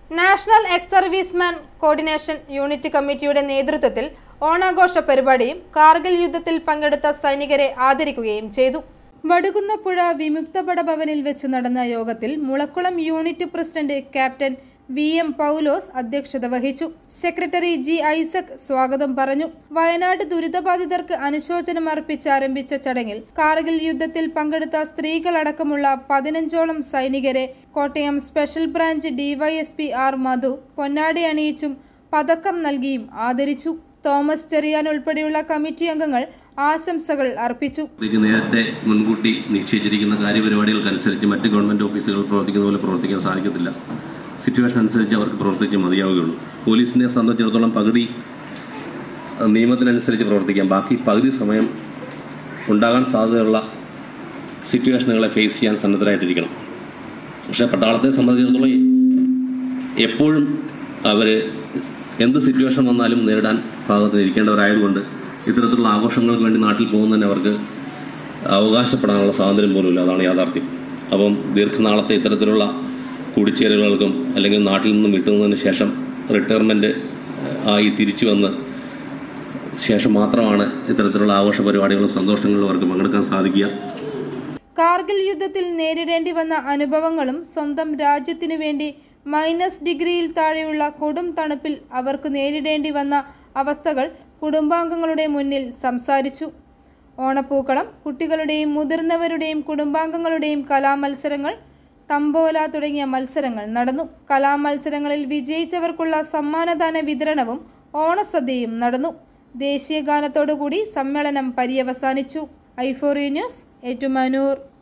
national ex serviceman coordination unit കമ്മിറ്റിയുടെ നേതൃത്വത്തിൽ ഓണാഘോഷ പരിപാടിയും കാർഗിൽ യുദ്ധത്തിൽ പങ്കെടുത്ത സൈനികരെ ആദരിക്കുകയും ചെയ്തു വടുകുന്നപ്പുഴ വിമുക്തപട ഭവനിൽ വെച്ച് നടന്ന യോഗത്തിൽ Mulakkulam unit president captain V M Paulose അധ്യക്ഷത വഹിച്ചു സെക്രട്ടറി ജി ഐസക് സ്വാഗതം പറഞ്ഞു വയനാട് ദുരിതബാധിതർക്ക് അനുശോചനം അർപ്പിച്ച് ആരംഭിച്ച ചടങ്ങിൽ കാർഗിൽ യുദ്ധത്തിൽ പങ്കെടുത്ത സ്ത്രീകളടക്കമുള്ള പതിനഞ്ചോളം സൈനികരെ Kottayam special branch DYSP R Madhu പൊന്നാടി അണിയിച്ചും പതക്കം നൽകിയും ആദരിച്ചു തോമസ് ചെറിയാൻ ഉൾപ്പെടെയുള്ള കമ്മിറ്റി അംഗങ്ങൾ ആശംസകൾ അർപ്പിച്ചു ഇതിലേക്ക് നേരത്തെ മുൻകൂട്ടി നിശ്ചയിച്ചിരിക്കുന്ന കാര്യപരിപാടികൾക്കനുസരിച്ച് മറ്റ് ഗവൺമെന്റ് ഓഫീസുകൾ പ്രവർത്തിക്കുന്ന പോലെ പ്രവർത്തിക്കാൻ സാധിക്കത്തില്ല സിറ്റുവേഷൻ അനുസരിച്ച് അവർക്ക് പ്രവർത്തിച്ച് മതിയാവുകയുള്ളൂ പോലീസിനെ സംബന്ധിച്ചിടത്തോളം പകുതി അഹ്, നിയമത്തിനനുസരിച്ച് പ്രവർത്തിക്കാം ബാക്കി പകുതി സമയം ഉണ്ടാകാൻ സാധ്യതയുള്ള സിറ്റുവേഷനുകളെ ഫേസ് ചെയ്യാൻ സന്നദ്ധരായിട്ടിരിക്കണം പക്ഷേ പട്ടാളത്തെ സംബന്ധിച്ചിടത്തോളം എപ്പോഴും അവർ എന്ത് സിറ്റുവേഷൻ വന്നാലും നേരിടാൻ പാകത്തിന് ഇരിക്കേണ്ടവരായതുകൊണ്ട് ഇത്തരത്തിലുള്ള ആഘോഷങ്ങൾക്ക് വേണ്ടി നാട്ടിൽ പോകുന്നതിന് അവർക്ക് അവകാശപ്പെടാനുള്ള സ്വാതന്ത്ര്യം പോലുമില്ല അതാണ് യാഥാർത്ഥ്യം അപ്പം ദീർഘനാളത്തെ ഇത്തരത്തിലുള്ള കൂടിച്ചേരലുകൾക്കും അല്ലെങ്കിൽ നാട്ടിൽ നിന്നും വിട്ടുന്നതിന് ശേഷം റിട്ടയർമെന്റ് ആയി തിരിച്ചു വന്ന് ശേഷം മാത്രമാണ് ഇത്തരത്തിലുള്ള ആഘോഷ പരിപാടികളും സന്തോഷങ്ങളിലും അവർക്ക് പങ്കെടുക്കാൻ സാധിക്കുക കാർഗിൽ യുദ്ധത്തിൽ നേരിടേണ്ടി വന്ന അനുഭവങ്ങളും സ്വന്തം രാജ്യത്തിനു വേണ്ടി മൈനസ് ഡിഗ്രിയിൽ താഴെയുള്ള കൊടും തണുപ്പിൽ അവർക്ക് നേരിടേണ്ടി വന്ന അവസ്ഥകൾ കുടുംബാംഗങ്ങളുടെ മുന്നിൽ സംസാരിച്ചു ഓണപ്പൂക്കളം കുട്ടികളുടെയും മുതിർന്നവരുടെയും കുടുംബാംഗങ്ങളുടെയും കലാമത്സരങ്ങൾ തമ്പോല തുടങ്ങിയ മത്സരങ്ങൾ നടന്നു കലാമത്സരങ്ങളിൽ വിജയിച്ചവർക്കുള്ള സമ്മാനദാന വിതരണവും ഓണസദ്യയും നടന്നു ദേശീയ ഗാനത്തോടുകൂടി സമ്മേളനം പര്യവസാനിച്ചു ഐഫോറി ന്യൂസ് ഏറ്റുമാനൂർ